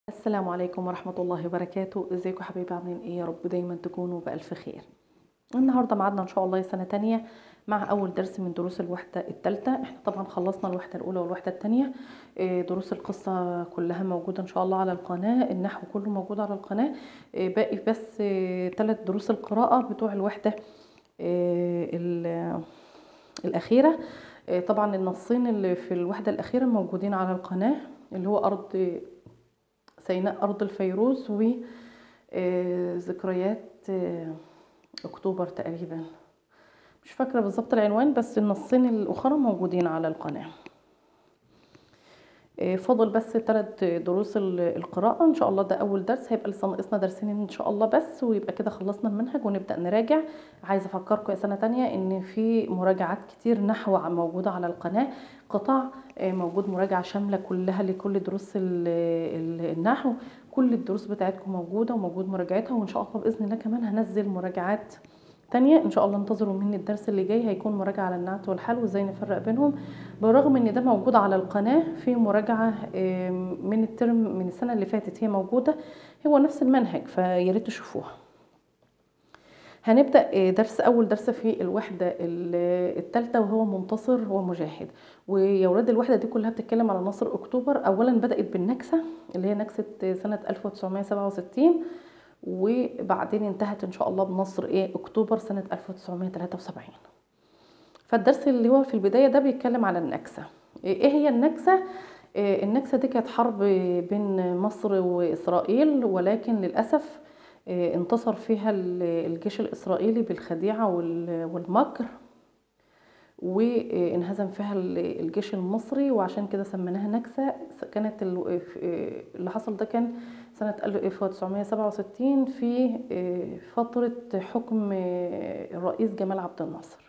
السلام عليكم ورحمة الله وبركاته ازيكم حبايبي عاملين ايه يا رب دايما تكونوا بألف خير النهاردة معادنا ان شاء الله سنة تانية مع اول درس من دروس الوحدة التالتة احنا طبعا خلصنا الوحدة الاولى والوحدة التانية إيه، دروس القصة كلها موجودة ان شاء الله على القناة النحو كله موجود على القناة إيه، باقي بس ثلاث دروس القراءة بتوع الوحدة إيه، ال- الأخيرة إيه، طبعا النصين اللي في الوحدة الأخيرة موجودين على القناة اللي هو أرض سيناء أرض الفيروز وذكريات أكتوبر تقريبا مش فاكرة بالظبط العنوان بس النصين الأخرى موجودين على القناة آه، فاضل بس ثلاث دروس ال- القراءة إن شاء الله ده أول درس هيبقى لسه ناقصنا درسين إن شاء الله بس ويبقى كده خلصنا المنهج ونبدأ نراجع عايزة أفكركم يا سنة تانية إن في مراجعات كتير نحو موجودة على القناة قطع آه، موجود مراجعة شاملة كلها لكل دروس ال- ال- النحو كل الدروس بتاعتكم موجودة وموجود مراجعتها وإن شاء الله بإذن الله كمان هنزل مراجعات تانية ان شاء الله انتظروا مني الدرس اللي جاي هيكون مراجعة على النعت والحل وازاي نفرق بينهم بالرغم ان ده موجود على القناة في مراجعة آم، من الترم من السنة اللي فاتت هي موجودة هو نفس المنهج فياريت تشوفوها هنبدأ آه، درس أول درس في الوحدة ال- التالتة وهو منتصر ومجاهد ويا ولاد الوحدة دي كلها بتتكلم على نصر أكتوبر أولا بدأت بالنكسة اللي هي نكسة سنة 1967 وبعدين انتهت إن شاء الله بنصر إيه أكتوبر سنة 1973 فالدرس اللي هو في البداية ده بيتكلم على النكسة ايه هي النكسة إيه النكسة دي كانت حرب بين مصر وإسرائيل ولكن للأسف إيه انتصر فيها ال- الجيش الإسرائيلي بالخديعة وال- والمكر وانهزم فيها ال- الجيش المصري وعشان كده سميناها نكسة كانت ال- اللي حصل ده كان سنة 1967 في فترة حكم الرئيس جمال عبد الناصر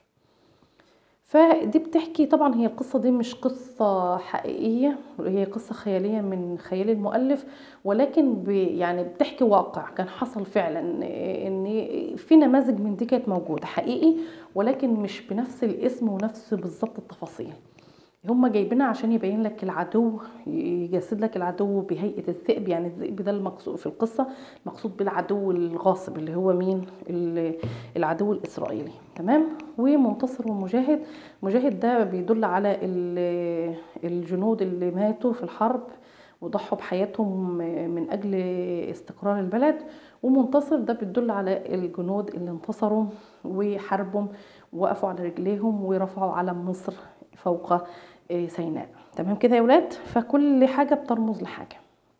فدي بتحكي طبعا هي القصة دي مش قصة حقيقية هي قصة خيالية من خيال المؤلف ولكن ب يعني بتحكي واقع كان حصل فعلا ان في نماذج من دي كانت موجودة حقيقي ولكن مش بنفس الاسم ونفس بالظبط التفاصيل هما جايبينها عشان يبين لك العدو يجسد لك العدو بهيئة الذئب يعني الذئب ده المقصود في القصة مقصود بالعدو الغاصب اللي هو مين ال- العدو الإسرائيلي تمام ومنتصر ومجاهد مجاهد ده بيدل على ال- الجنود اللي ماتوا في الحرب وضحوا بحياتهم من أجل استقرار البلد ومنتصر ده بيدل على الجنود اللي انتصروا وحاربوا ووقفوا على رجليهم ورفعوا علم مصر فوق آه، سيناء تمام كده يا ولاد فكل حاجة بترمز لحاجة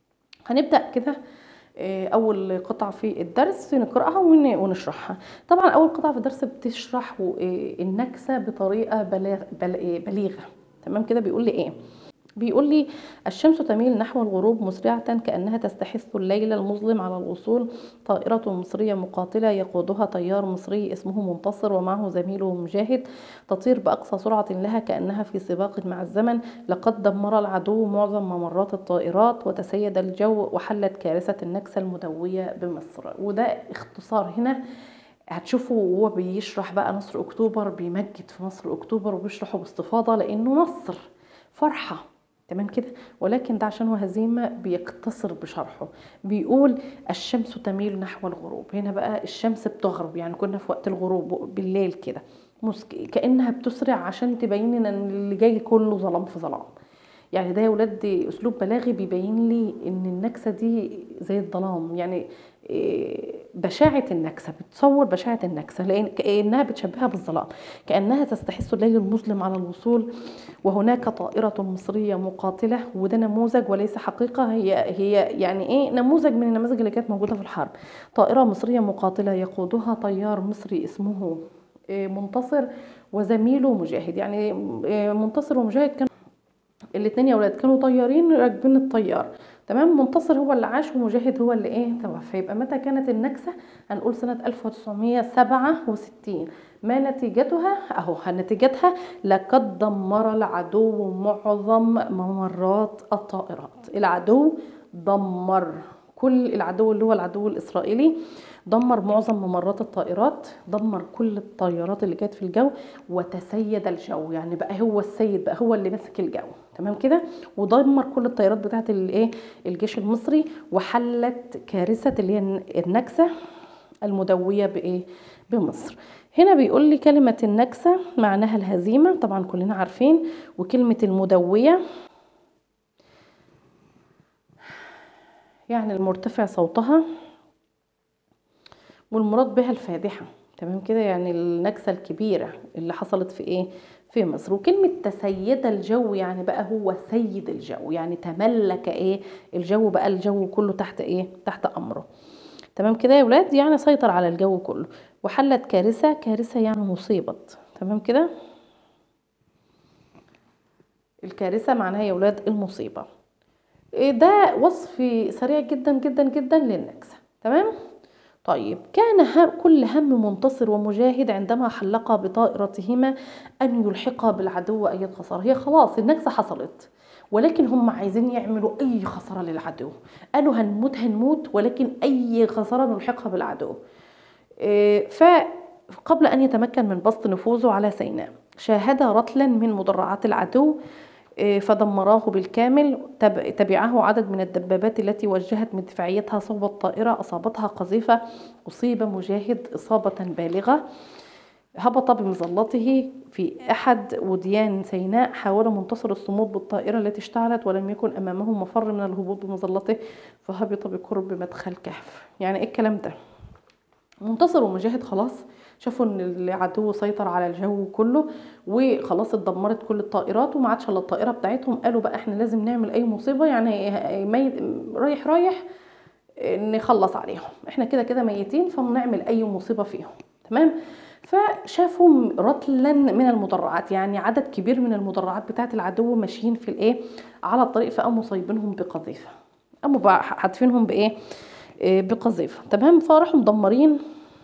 هنبدأ كده آه، أول قطعة في الدرس نقرأها ون- ونشرحها طبعا أول قطعة في الدرس بتشرح آه، النكسة بطريقة بلاغ بل- آه، بليغة تمام كده بيقول لي إيه بيقول لي الشمس تميل نحو الغروب مسرعة كأنها تستحث الليل المظلم على الوصول طائرة مصرية مقاتلة يقودها طيار مصري اسمه منتصر ومعه زميله مجاهد تطير بأقصى سرعة لها كأنها في سباق مع الزمن لقد دمر العدو معظم ممرات الطائرات وتسيد الجو وحلت كارثة النكسة المدوية بمصر وده اختصار هنا هتشوفوا وهو بيشرح بقى نصر اكتوبر بيمجد في نصر اكتوبر وبيشرحه باستفاضه لانه نصر فرحه تمام كده ولكن ده عشان هو هزيمه بيقتصر بشرحه بيقول الشمس تميل نحو الغروب هنا بقى الشمس بتغرب يعني كنا في وقت الغروب بالليل كده مسك- كانها بتسرع عشان تبين لنا ان اللي جاي كله ظلام في ظلام يعني ده يا ولاد اسلوب بلاغي بيبين لي ان النكسه دي زي الظلام يعني إيه، بشاعة النكسة بتصور بشاعة النكسة لأن كأنها بتشبهها بالظلام كأنها تستحث الليل المظلم على الوصول وهناك طائرة مصرية مقاتلة وده نموذج وليس حقيقة هي هي يعني ايه نموذج من النماذج اللي كانت موجودة في الحرب طائرة مصرية مقاتلة يقودها طيار مصري اسمه إيه، منتصر وزميله مجاهد يعني إيه، منتصر ومجاهد كانوا الاثنين يا ولاد كانوا طيارين راكبين الطيار تمام منتصر هو اللي عاش ومجاهد هو اللي ايه توفى يبقى متى كانت النكسه هنقول سنه 1967 ما نتيجتها اهو نتيجتها لقد دمر العدو معظم ممرات الطائرات العدو دمر كل العدو اللي هو العدو الاسرائيلي دمر معظم ممرات الطائرات دمر كل الطيارات اللي كانت في الجو وتسيد الجو يعني بقى هو السيد بقى هو اللي ماسك الجو تمام كده ودمر كل الطيارات بتاعه الايه الجيش المصري وحلت كارثه اللي هي النكسه المدويه بايه بمصر هنا بيقول لي كلمة النكسة معناها الهزيمة طبعا كلنا عارفين وكلمة المدوية يعني المرتفع صوتها والمراد بها الفادحة تمام كده يعني النكسة الكبيرة اللي حصلت في ايه في مصر وكلمة تسيد الجو يعني بقى هو سيد الجو يعني تملك ايه الجو بقى الجو كله تحت ايه تحت امره تمام كده يا ولاد يعني سيطر على الجو كله وحلت كارثة كارثة يعني مصيبة تمام كده الكارثة معناها يا ولاد المصيبة ده وصف سريع جدا جدا جدا للنكسة تمام طيب كان هم كل هم منتصر ومجاهد عندما حلقا بطائرتهما أن يلحقا بالعدو أي خسارة هي خلاص النكسة حصلت ولكن هم عايزين يعملوا أي خسارة للعدو قالوا هنموت هنموت ولكن أي خسارة نلحقها بالعدو فقبل أن يتمكن من بسط نفوذه على سيناء شاهد رطلا من مدرعات العدو فدمراه بالكامل تبعه عدد من الدبابات التي وجهت مدفعيتها صوب الطائرة أصابتها قذيفة أصيب مجاهد إصابة بالغة هبط بمظلته في أحد وديان سيناء حاول منتصر الصمود بالطائرة التي اشتعلت ولم يكن أمامه مفر من الهبوط بمظلته فهبط بقرب مدخل كهف يعني إيه الكلام ده منتصر ومجاهد خلاص شافوا ان العدو سيطر على الجو كله وخلاص اتدمرت كل الطائرات وما عادش الا الطائره بتاعتهم قالوا بقى احنا لازم نعمل اي مصيبه يعني ميت رايح رايح نخلص عليهم احنا كده كده ميتين فنعمل اي مصيبه فيهم تمام فشافوا رطلا من المدرعات يعني عدد كبير من المدرعات بتاعه العدو ماشيين في الايه على الطريق فقاموا صايبينهم بقذيفه قاموا بقى حاتفينهم بايه بقذيفه تمام فراحوا مدمرين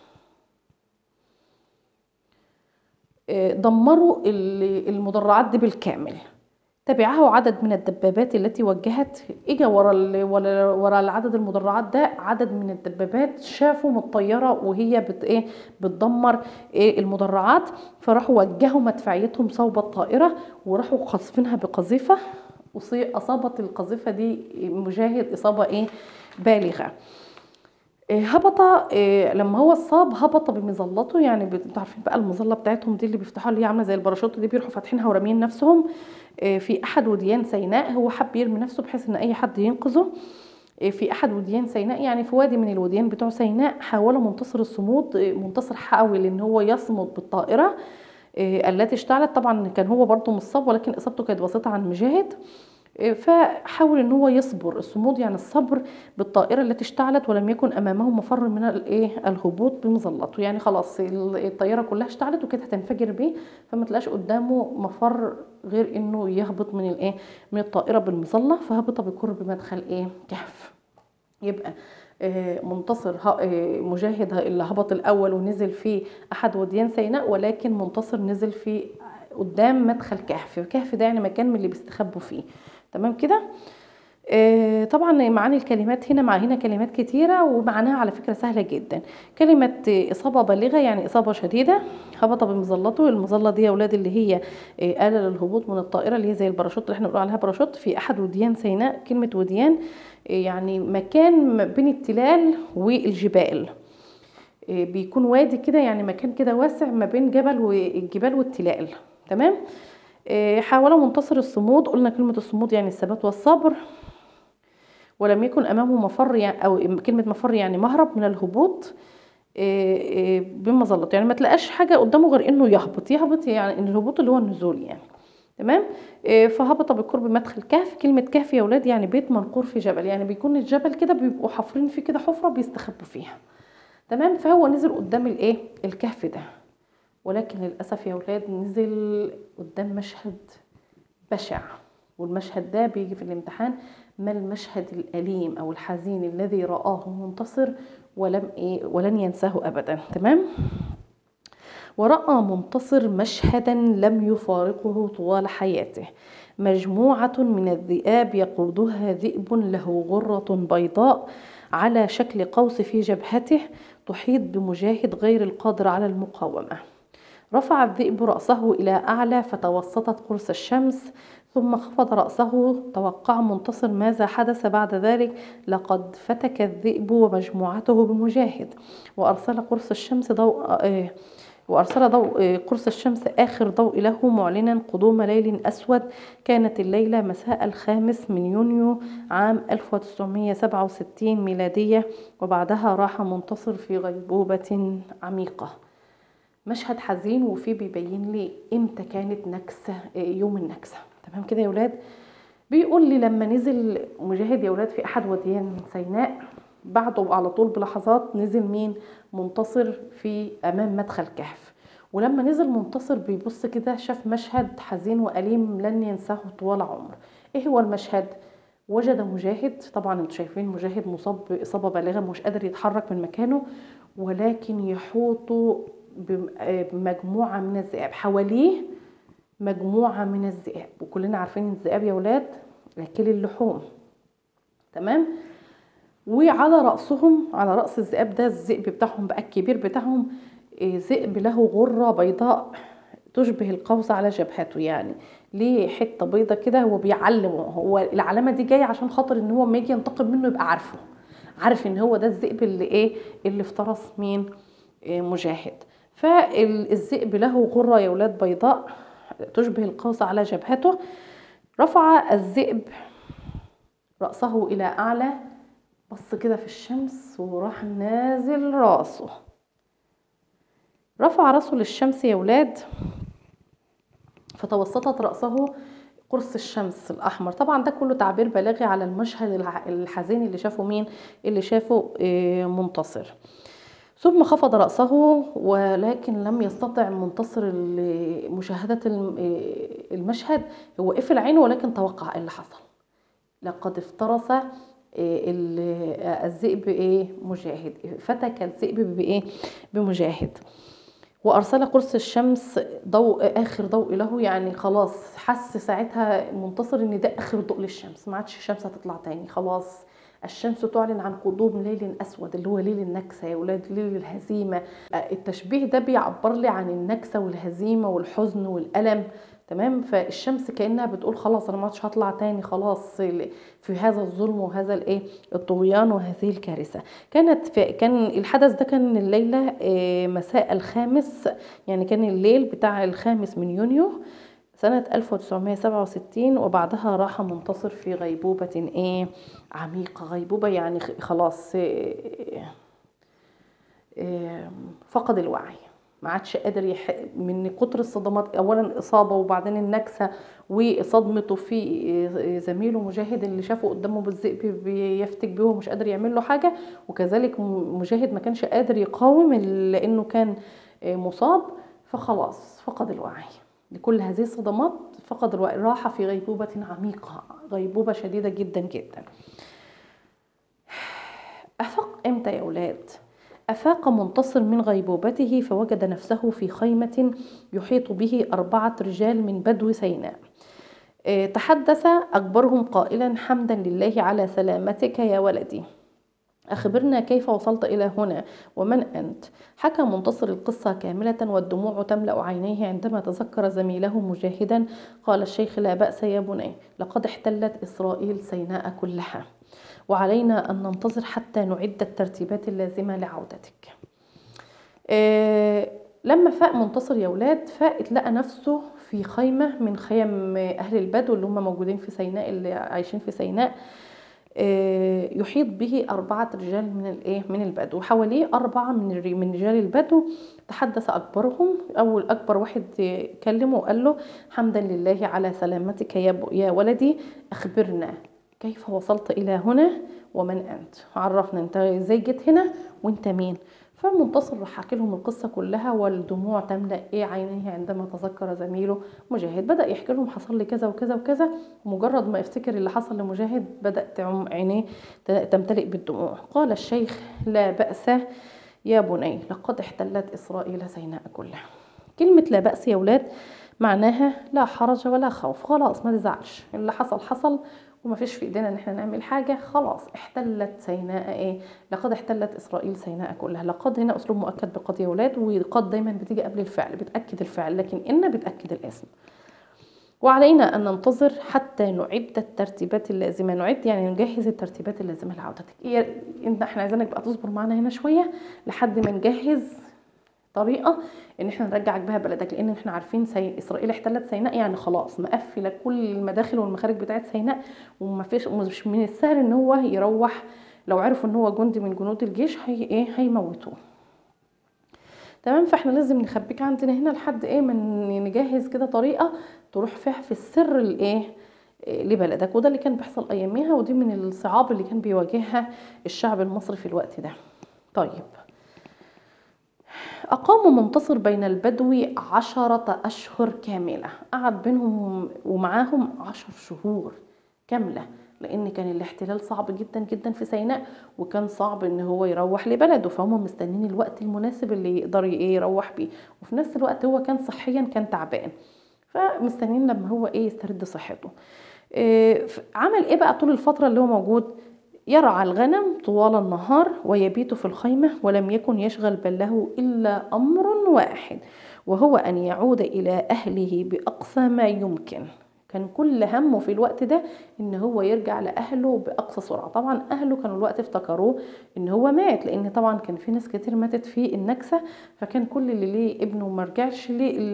دمروا المدرعات دي بالكامل تبعه عدد من الدبابات التي وجهت اجا ورا ورا ورا العدد المدرعات ده عدد من الدبابات شافوا من الطياره وهي بت ايه بتدمر إيه المدرعات فراحوا وجهوا مدفعيتهم صوب الطائره وراحوا قاذفينها بقذيفه اصابت القذيفه دي مجاهد اصابه ايه بالغه هبط لما هو اتصاب هبط بمظلته يعني انتوا عارفين بقى المظله بتاعتهم دي اللي بيفتحوها اللي هي عامله زي الباراشوت دي بيروحوا فاتحينها وراميين نفسهم في احد وديان سيناء هو حب يرمي نفسه بحيث ان اي حد ينقذه في احد وديان سيناء يعني في وادي من الوديان بتوع سيناء حاول منتصر الصمود منتصر حاول ان هو يصمد بالطائره التي اشتعلت طبعا كان هو برضه مصاب ولكن اصابته كانت بسيطه عن مجاهد فحاول ان هو يصبر الصمود يعني الصبر بالطائره التي اشتعلت ولم يكن امامه مفر من الايه الهبوط بمظلته يعني خلاص الطياره كلها اشتعلت وكانت هتنفجر بيه فما تلاقاش قدامه مفر غير انه يهبط من الايه من الطائره بالمظله فهبط بقرب مدخل ايه كهف يبقى منتصر مجاهد اللي هبط الاول ونزل في احد وديان سيناء ولكن منتصر نزل في قدام مدخل كهف كهف ده يعني مكان من اللي بيستخبوا فيه تمام كده آه طبعا معاني الكلمات هنا مع هنا كلمات كتيرة ومعناها على فكرة سهلة جدا كلمة إصابة بالغة يعني إصابة شديدة هبط بمظلته المظلة دي يا ولاد اللي هي آه آلة للهبوط من الطائرة اللي هي زي الباراشوت اللي احنا بنقول عليها باراشوت في أحد وديان سيناء كلمة وديان آه يعني مكان بين التلال والجبال بيكون وادي كده يعني مكان كده واسع ما بين جبل والجبال والتلال تمام حاول منتصر الصمود قلنا كلمة الصمود يعني الثبات والصبر ولم يكن أمامه مفر يعني أو كلمة مفر يعني مهرب من الهبوط بمظلته يعني ما تلاقاش حاجة قدامه غير إنه يهبط يهبط يعني إن الهبوط اللي هو النزول يعني تمام فهبط بقرب مدخل كهف كلمة كهف يا ولاد يعني بيت منقور في جبل يعني بيكون الجبل كده بيبقوا حافرين فيه كده حفرة بيستخبوا فيها تمام فهو نزل قدام الايه الكهف ده ولكن للأسف يا ولاد نزل قدام مشهد بشع والمشهد ده بيجي في الامتحان ما المشهد الأليم أو الحزين الذي رآه منتصر ولم إيه ولن ينساه أبدا تمام ورأى منتصر مشهدا لم يفارقه طوال حياته مجموعة من الذئاب يقودها ذئب له غرة بيضاء على شكل قوس في جبهته تحيط بمجاهد غير القادر على المقاومة رفع الذئب رأسه إلى أعلى فتوسطت قرص الشمس ثم خفض رأسه توقع منتصر ماذا حدث بعد ذلك لقد فتك الذئب ومجموعته بمجاهد وأرسل قرص الشمس ضوء آه، وأرسل ضوء آه، قرص الشمس آخر ضوء له معلنا قدوم ليل أسود كانت الليلة مساء الخامس من يونيو عام 1967 ميلادية وبعدها راح منتصر في غيبوبة عميقة مشهد حزين وفيه بيبين لي امتى كانت نكسة آه، يوم النكسة تمام كده يا ولاد بيقول لي لما نزل مجاهد يا ولاد في احد وديان سيناء بعده على طول بلحظات نزل مين منتصر في امام مدخل كهف ولما نزل منتصر بيبص كده شاف مشهد حزين واليم لن ينساه طوال عمره ايه هو المشهد وجد مجاهد طبعا انتوا شايفين مجاهد مصاب باصابه بالغه مش قادر يتحرك من مكانه ولكن يحوطه بمجموعه من الذئاب حواليه مجموعة من الذئاب وكلنا عارفين الذئاب يا ولاد أكل اللحوم تمام وعلى رأسهم على رأس الذئاب ده الذئب بتاعهم بقى الكبير بتاعهم آه، ذئب له غرة بيضاء تشبه القوس على جبهته يعني ليه حته بيضة كده هو بيعلم هو العلامه دي جايه عشان خاطر ان هو ما يجي ينتقم منه يبقى عارفه عارف ان هو ده الذئب اللي ايه اللي افترس مين إيه مجاهد فالذئب له غره يا ولاد بيضاء تشبه القوس على جبهته رفع الذئب رأسه إلى أعلى بص كده في الشمس وراح نازل راسه رفع راسه للشمس يا ولاد فتوسطت رأسه قرص الشمس الأحمر طبعا ده كله تعبير بلاغي على المشهد الحزين اللي شافه مين اللي شافه آه، منتصر ثم خفض رأسه ولكن لم يستطع منتصر مشاهدة المشهد هو قفل عينه ولكن توقع ايه اللي حصل لقد افترس آه، الذئب ايه مجاهد فتك الذئب بايه بمجاهد وارسل قرص الشمس ضوء اخر ضوء له يعني خلاص حس ساعتها منتصر ان ده اخر ضوء للشمس ما عادش الشمس هتطلع تاني خلاص الشمس تعلن عن قدوم ليل اسود اللي هو ليل النكسه يا ولاد ليل الهزيمه التشبيه ده بيعبر لي عن النكسه والهزيمه والحزن والالم تمام فالشمس كانها بتقول خلاص انا ما عادش هطلع تاني خلاص في هذا الظلم وهذا الايه الطغيان وهذه الكارثه كانت في كان الحدث ده كان الليله آه، مساء الخامس يعني كان الليل بتاع الخامس من يونيو سنة 1967 وبعدها راح منتصر في غيبوبة ايه عميقة غيبوبة يعني خلاص إيه إيه فقد الوعي ما عادش قادر يح... من كتر الصدمات اولا الاصابه وبعدين النكسه وصدمته في زميله مجاهد اللي شافه قدامه بالذئب بيفتك بيه ومش قادر يعمل له حاجه وكذلك مجاهد ما كانش قادر يقاوم لانه كان مصاب فخلاص فقد الوعي لكل هذه الصدمات فقد راحة في غيبوبة عميقة غيبوبة شديدة جدا جدا أفاق إمتى يا أولاد؟ أفاق منتصر من غيبوبته فوجد نفسه في خيمة يحيط به أربعة رجال من بدو سيناء آه، تحدث أكبرهم قائلا حمدا لله على سلامتك يا ولدي أخبرنا كيف وصلت إلى هنا ومن أنت حكى منتصر القصة كاملة والدموع تملأ عينيه عندما تذكر زميله مجاهدا قال الشيخ لا بأس يا بني لقد احتلت إسرائيل سيناء كلها وعلينا أن ننتظر حتى نعد الترتيبات اللازمة لعودتك إيه لما فاق منتصر يا ولاد فاق لقى نفسه في خيمة من خيم أهل البدو اللي هم موجودين في سيناء اللي عايشين في سيناء آه، يحيط به أربعة رجال من الإيه من البدو وحواليه أربعة من من رجال البدو تحدث أكبرهم أول أكبر واحد كلمه وقال له حمدا لله على سلامتك يا يا ولدي أخبرنا كيف وصلت إلى هنا ومن أنت عرفنا أنت إزاي جيت هنا وأنت مين فمنتصر راح حكي لهم القصه كلها والدموع تملا ايه عينيه عندما تذكر زميله مجاهد بدا يحكي لهم حصل لي كذا وكذا وكذا ومجرد ما يفتكر اللي حصل لمجاهد بدا تعم عينيه تمتلئ بالدموع قال الشيخ لا باس يا بني لقد احتلت اسرائيل سيناء كلها كلمه لا باس يا ولاد معناها لا حرج ولا خوف خلاص ما تزعلش اللي حصل حصل وما فيش في ايدينا ان احنا نعمل حاجه خلاص احتلت سيناء ايه لقد احتلت اسرائيل سيناء كلها لقد هنا اسلوب مؤكد بقد يا ولاد وقد دايما بتيجي قبل الفعل بتاكد الفعل لكن ان بتاكد الاسم وعلينا أن ننتظر حتى نعد الترتيبات اللازمة نعد يعني نجهز الترتيبات اللازمة لعودتك إيه إن احنا عايزينك بقى تصبر معانا هنا شوية لحد ما نجهز طريقة ان احنا نرجعك بها بلدك لان احنا عارفين سي... اسرائيل احتلت سيناء يعني خلاص مقفلة كل المداخل والمخارج بتاعت سيناء وما فيش مش من السهل ان هو يروح لو عرفوا ان هو جندي من جنود الجيش هي ايه هيموتوه تمام فاحنا لازم نخبيك عندنا هنا لحد ايه من نجهز كده طريقه تروح فيها في السر الايه لبلدك وده اللي كان بيحصل اياميها ودي من الصعاب اللي كان بيواجهها الشعب المصري في الوقت ده طيب أقاموا منتصر بين البدو عشرة أشهر كاملة قعد بينهم ومعاهم عشر شهور كاملة لان كان الاحتلال صعب جدا جدا في سيناء وكان صعب ان هو يروح لبلده فهم مستنين الوقت المناسب اللي يقدر ايه يروح بيه وفي نفس الوقت هو كان صحيا كان تعبان فمستنيين لما هو ايه يسترد صحته إيه عمل ايه بقى طول الفتره اللي هو موجود يرعى الغنم طوال النهار ويبيت في الخيمه ولم يكن يشغل باله الا امر واحد وهو ان يعود الى اهله باقصى ما يمكن كان كل همه في الوقت ده ان هو يرجع لاهله باقصى سرعه طبعا اهله كانوا الوقت افتكروه ان هو مات لان طبعا كان في ناس كتير ماتت في النكسه فكان كل اللي ليه ابنه ما رجعش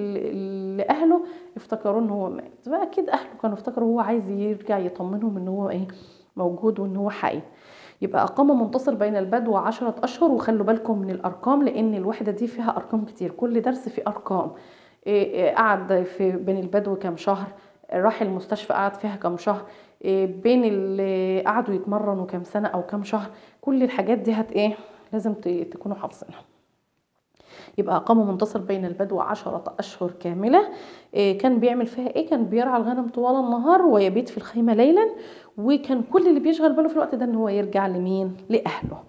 لاهله افتكروه ان هو مات فاكيد اهله كانوا افتكروا هو عايز يرجع يطمنهم ان هو ايه موجود وان هو حي يبقى أقام منتصر بين البدو عشرة أشهر وخلوا بالكم من الأرقام لأن الوحدة دي فيها أرقام كتير كل درس فيه أرقام قعد في بين البدو كام شهر راح المستشفى قعد فيها كام شهر بين اللي قعدوا يتمرنوا كام سنة أو كام شهر كل الحاجات دي هت إيه لازم تكونوا حافظينها يبقى أقام منتصر بين البدو عشرة أشهر كاملة كان بيعمل فيها إيه كان بيرعى الغنم طوال النهار ويبيت في الخيمة ليلا وكان كل اللي بيشغل باله في الوقت ده إن هو يرجع لمين لأهله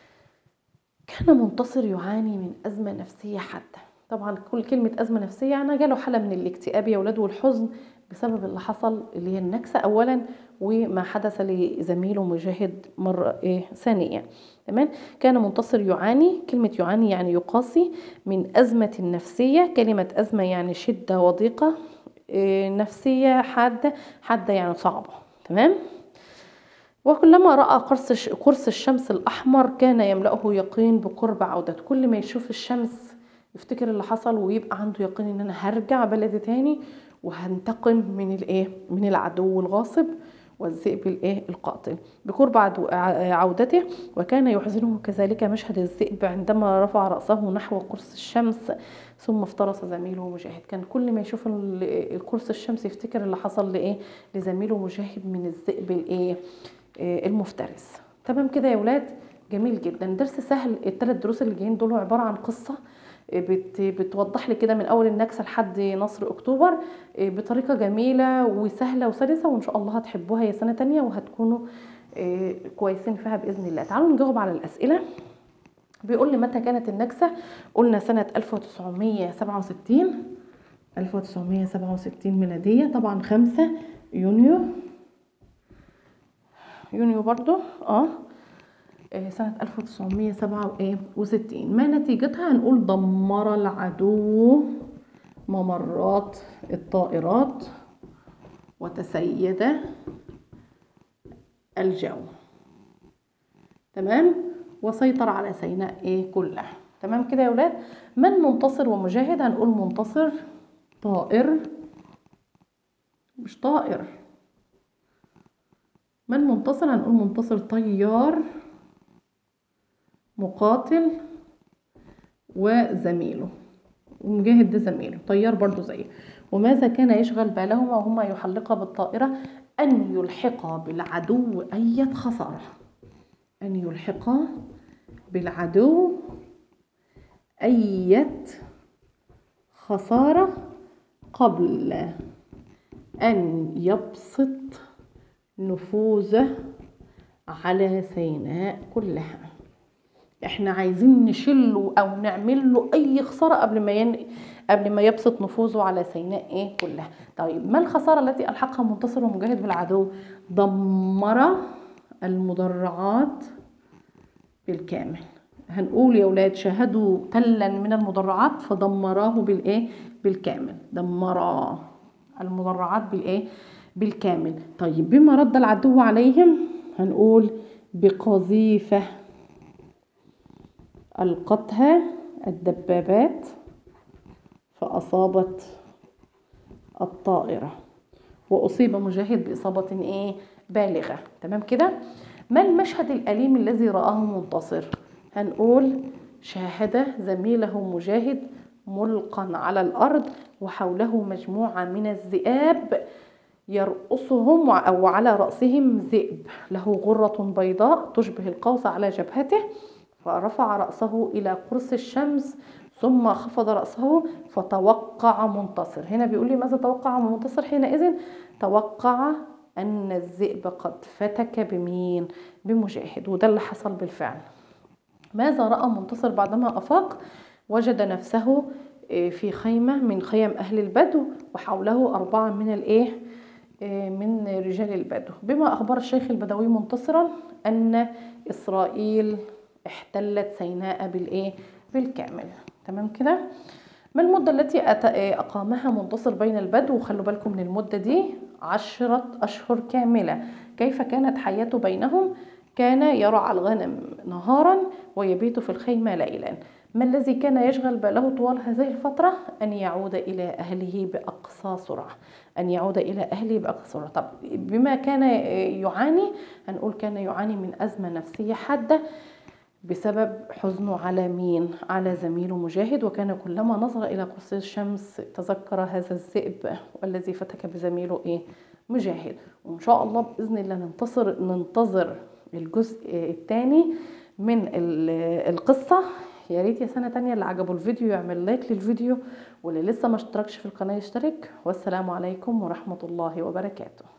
كان منتصر يعاني من أزمة نفسية حادة طبعا كل كلمة أزمة نفسية يعني جاله حالة من الاكتئاب يا ولاد والحزن بسبب اللي حصل اللي هي النكسة أولا وما حدث لزميله مجاهد مرة إيه ثانية تمام كان منتصر يعاني كلمة يعاني يعني يقاسي من أزمة نفسية كلمة أزمة يعني شدة وضيقة إيه نفسية حادة حادة يعني صعبة تمام وكلما رأى قرص قرص الشمس الأحمر كان يملأه يقين بقرب عودته كل ما يشوف الشمس يفتكر اللي حصل ويبقى عنده يقين ان انا هرجع بلدي تاني وهنتقم من الايه من العدو الغاصب والذئب الايه القاتل بقرب عودته وكان يحزنه كذلك مشهد الذئب عندما رفع راسه نحو قرص الشمس ثم افترس زميله مجاهد كان كل ما يشوف القرص الشمس يفتكر اللي حصل لايه لزميله مجاهد من الذئب الايه المفترس تمام كده يا ولاد جميل جدا درس سهل الثلاث دروس اللي جايين دول عباره عن قصه بت بتوضح لي كده من اول النكسه لحد نصر اكتوبر بطريقه جميله وسهله وسلسه وان شاء الله هتحبوها يا سنه تانية وهتكونوا كويسين فيها باذن الله تعالوا نجاوب على الاسئله بيقول لي متى كانت النكسه قلنا سنه 1967 1967 ميلاديه طبعا 5 يونيو يونيو برضو اه سنة 1967 ما نتيجتها هنقول دمر العدو ممرات الطائرات وتسيد الجو تمام وسيطر على سيناء ايه كلها تمام كده يا ولاد من منتصر ومجاهد هنقول منتصر طائر مش طائر من منتصر هنقول منتصر طيار مقاتل وزميله ومجاهد ده زميله طيار برضو زيه وماذا كان يشغل بالهما وهما يحلقا بالطائرة أن يلحقا بالعدو أية خسارة أن يلحقا بالعدو أية خسارة قبل أن يبسط نفوذه على سيناء كلها احنا عايزين نشله او نعمل له اي خساره قبل ما ين... قبل ما يبسط نفوذه على سيناء ايه كلها طيب ما الخساره التي الحقها منتصر ومجاهد بالعدو دمر المدرعات بالكامل هنقول يا ولاد شاهدوا تلا من المدرعات فدمراه بالايه بالكامل دمرا المدرعات بالايه بالكامل طيب بما رد العدو عليهم هنقول بقذيفه ألقتها الدبابات فأصابت الطائرة وأصيب مجاهد بإصابة إيه بالغة تمام كده ما المشهد الأليم الذي رآه منتصر هنقول شاهد زميله مجاهد ملقا على الأرض وحوله مجموعة من الذئاب يرقصهم أو على رأسهم ذئب له غرة بيضاء تشبه القوس على جبهته فرفع رأسه إلى قرص الشمس ثم خفض رأسه فتوقع منتصر هنا بيقول لي ماذا توقع منتصر حينئذ توقع أن الذئب قد فتك بمين بمجاهد وده اللي حصل بالفعل ماذا رأى منتصر بعدما أفاق وجد نفسه في خيمة من خيم أهل البدو وحوله أربعة من الإيه من رجال البدو بما أخبر الشيخ البدوي منتصرا أن إسرائيل احتلت سيناء بالايه بالكامل تمام كده ما المدة التي أقامها منتصر بين البدو وخلوا بالكم من المدة دي عشرة أشهر كاملة كيف كانت حياته بينهم كان يرعى الغنم نهارا ويبيت في الخيمة ليلا ما الذي كان يشغل باله طوال هذه الفترة أن يعود إلى أهله بأقصى سرعة أن يعود إلى أهله بأقصى سرعة طب بما كان يعاني هنقول كان يعاني من أزمة نفسية حادة بسبب حزنه على مين على زميله مجاهد وكان كلما نظر إلى قرص الشمس تذكر هذا الذئب الذي فتك بزميله إيه مجاهد وإن شاء الله بإذن الله ننتصر ننتظر الجزء الثاني من القصة يا ريت يا سنة تانية اللي عجبه الفيديو يعمل لايك للفيديو واللي لسه ما اشتركش في القناة يشترك والسلام عليكم ورحمة الله وبركاته